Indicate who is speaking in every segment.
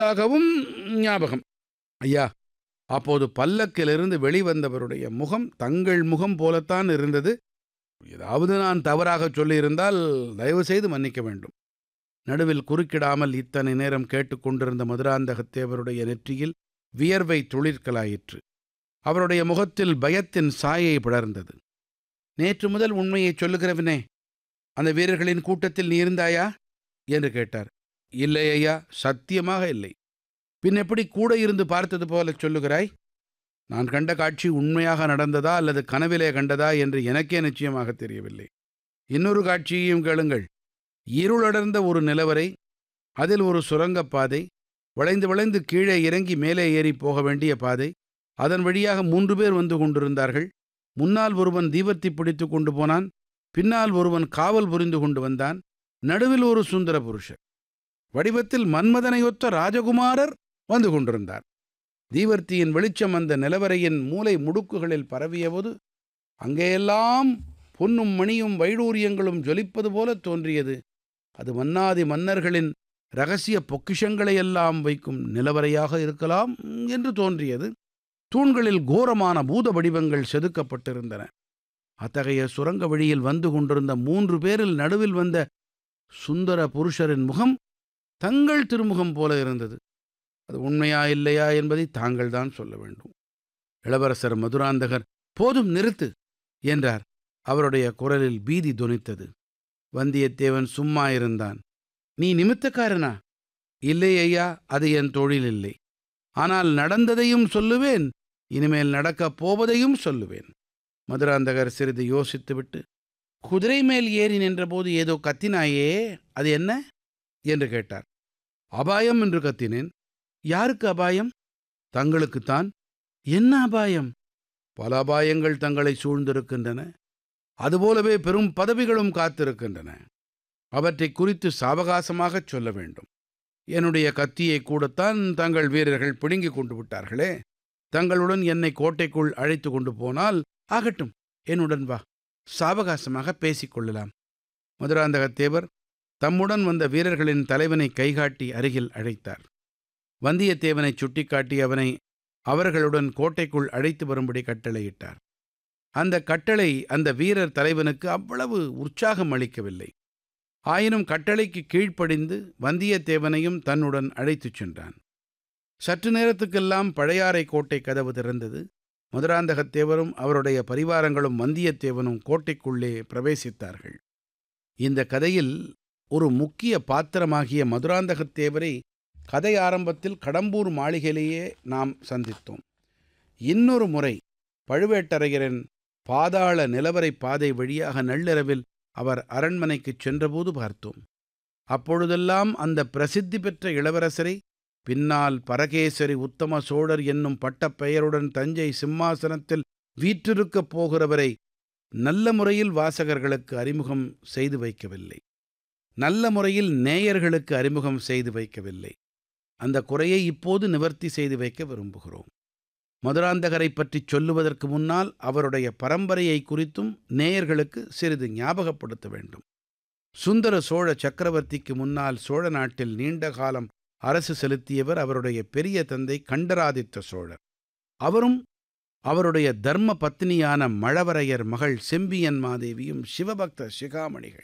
Speaker 1: ஆகவும் ஞாபகம் ஐயா அப்போது பல்லக்கிலிருந்து வெளிவந்தவருடைய முகம் தங்கள் முகம் போலத்தான் இருந்தது ஏதாவது நான் தவறாக சொல்லியிருந்தால் தயவு செய்து மன்னிக்க வேண்டும் நடுவில் குறுக்கிடாமல் இத்தனை நேரம் கேட்டுக்கொண்டிருந்த மதுராந்தகத்தேவருடைய நெற்றியில் வியர்வை துளிர்க்கலாயிற்று அவருடைய முகத்தில் பயத்தின் சாயை பிளர்ந்தது நேற்று முதல் உண்மையை சொல்லுகிறவனே அந்த வீரர்களின் கூட்டத்தில் நீ இருந்தாயா என்று கேட்டார் இல்லை ஐயா சத்தியமாக இல்லை பின் எப்படி கூட இருந்து பார்த்தது போல சொல்லுகிறாய் நான் கண்ட காட்சி உண்மையாக நடந்ததா அல்லது கனவிலே கண்டதா என்று எனக்கே நிச்சயமாக தெரியவில்லை இன்னொரு காட்சியையும் கேளுங்கள் இருளடர்ந்த ஒரு நிலவரை அதில் ஒரு சுரங்கப் பாதை வளைந்து வளைந்து கீழே இறங்கி மேலே ஏறி போக வேண்டிய பாதை அதன் வழியாக மூன்று பேர் வந்து கொண்டிருந்தார்கள் முன்னால் ஒருவன் தீபத்தை பிடித்து கொண்டு போனான் பின்னால் ஒருவன் காவல் புரிந்து கொண்டு வந்தான் நடுவில் ஒரு சுந்தர புருஷர் வடிவத்தில் மன்மதனையொத்த ராஜகுமாரர் வந்து கொண்டிருந்தார் தீவர்த்தியின் வெளிச்சம் அந்த நிலவரையின் மூலை முடுக்குகளில் பரவியபோது அங்கேயெல்லாம் பொன்னும் மணியும் வைடூரியங்களும் ஜொலிப்பது போல தோன்றியது அது மன்னாதி மன்னர்களின் ரகசிய பொக்கிஷங்களையெல்லாம் வைக்கும் நிலவரையாக இருக்கலாம் என்று தோன்றியது தூண்களில் கோரமான பூத வடிவங்கள் செதுக்கப்பட்டிருந்தன அத்தகைய சுரங்க வழியில் வந்து கொண்டிருந்த மூன்று பேரில் நடுவில் வந்த சுந்தர புருஷரின் முகம் தங்கள் திருமுகம் போல இருந்தது அது உண்மையா இல்லையா என்பதை தாங்கள் தான் சொல்ல வேண்டும் இளவரசர் மதுராந்தகர் போதும் நிறுத்து என்றார் அவருடைய குரலில் பீதி தொனித்தது வந்தியத்தேவன் சும்மா இருந்தான் நீ நிமித்தக்காரனா இல்லை ஐயா அது என் தொழில் இல்லை ஆனால் நடந்ததையும் சொல்லுவேன் இனிமேல் நடக்கப் போவதையும் சொல்லுவேன் மதுராந்தகர் சிறிது யோசித்துவிட்டு குதிரை மேல் ஏறி நின்றபோது ஏதோ கத்தினாயே அது என்ன என்று கேட்டார் அபாயம் என்று கத்தினேன் யாருக்கு அபாயம் தங்களுக்குத்தான் என்ன அபாயம் பல அபாயங்கள் தங்களை சூழ்ந்திருக்கின்றன அதுபோலவே பெரும் பதவிகளும் காத்திருக்கின்றன அவற்றை குறித்து சாவகாசமாகச் சொல்ல வேண்டும் என்னுடைய கத்தியை கூடத்தான் தங்கள் வீரர்கள் பிடுங்கிக் கொண்டு விட்டார்களே தங்களுடன் என்னை கோட்டைக்குள் அழைத்து கொண்டு போனால் ஆகட்டும் என்னுடன் வா சாவகாசமாக பேசிக் கொள்ளலாம் மதுராந்தகத்தேவர் தம்முடன் வந்த வீரர்களின் தலைவனை கைகாட்டி அருகில் அழைத்தார் வந்தியத்தேவனை சுட்டிக்காட்டி அவனை அவர்களுடன் கோட்டைக்குள் அழைத்து வரும்படி கட்டளையிட்டார் அந்த கட்டளை அந்த வீரர் தலைவனுக்கு அவ்வளவு உற்சாகம் அளிக்கவில்லை ஆயினும் கட்டளைக்கு கீழ்ப்படிந்து வந்தியத்தேவனையும் தன்னுடன் அழைத்துச் சென்றான் சற்று நேரத்துக்கெல்லாம் பழையாறை கோட்டை கதவு திறந்தது மதுராந்தகத்தேவரும் அவருடைய பரிவாரங்களும் வந்தியத்தேவனும் கோட்டைக்குள்ளே பிரவேசித்தார்கள் இந்த கதையில் ஒரு முக்கிய பாத்திரமாகிய மதுராந்தகத்தேவரை கதை ஆரம்பத்தில் கடம்பூர் மாளிகையிலேயே நாம் சந்தித்தோம் இன்னொரு முறை பழுவேட்டரையரின் பாதாள நிலவரை பாதை வழியாக நள்ளிரவில் அவர் அரண்மனைக்குச் சென்றபோது பார்த்தோம் அப்பொழுதெல்லாம் அந்த பிரசித்தி பெற்ற இளவரசரை பின்னால் பரகேசரி உத்தம சோழர் என்னும் பட்டப்பெயருடன் தஞ்சை சிம்மாசனத்தில் வீற்றிருக்கப் போகிறவரை நல்ல முறையில் வாசகர்களுக்கு அறிமுகம் செய்து வைக்கவில்லை நல்ல முறையில் நேயர்களுக்கு அறிமுகம் செய்து வைக்கவில்லை அந்த குறையை இப்போது நிவர்த்தி செய்து வைக்க விரும்புகிறோம் மதுராந்தகரை பற்றி சொல்லுவதற்கு முன்னால் அவருடைய பரம்பரையை குறித்தும் நேயர்களுக்கு சிறிது ஞாபகப்படுத்த வேண்டும் சுந்தர சோழ சக்கரவர்த்திக்கு முன்னால் சோழ நாட்டில் நீண்ட காலம் அரசு செலுத்தியவர் அவருடைய பெரிய தந்தை கண்டராதித்த சோழர் அவரும் அவருடைய தர்ம பத்னியான மழவரையர் மகள் செம்பியன் மாதேவியும் சிவபக்த சிகாமணிகள்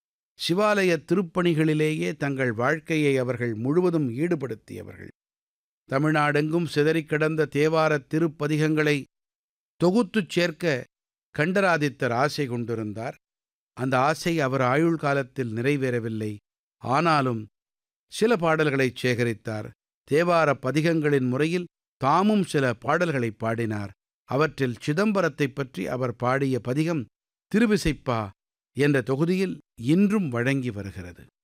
Speaker 1: சிவாலய திருப்பணிகளிலேயே தங்கள் வாழ்க்கையை அவர்கள் முழுவதும் ஈடுபடுத்தியவர்கள் தமிழ்நாடெங்கும் சிதறிக் கிடந்த தேவாரத் திருப்பதிகங்களை தொகுத்துச் சேர்க்க கண்டராதித்தர் ஆசை கொண்டிருந்தார் அந்த ஆசை அவர் ஆயுள் காலத்தில் நிறைவேறவில்லை ஆனாலும் சில பாடல்களைச் சேகரித்தார் தேவார பதிகங்களின் முறையில் தாமும் சில பாடல்களை பாடினார் அவற்றில் சிதம்பரத்தைப் பற்றி அவர் பாடிய பதிகம் திருவிசைப்பா என்ற தொகுதியில் இன்றும் வழங்கி வருகிறது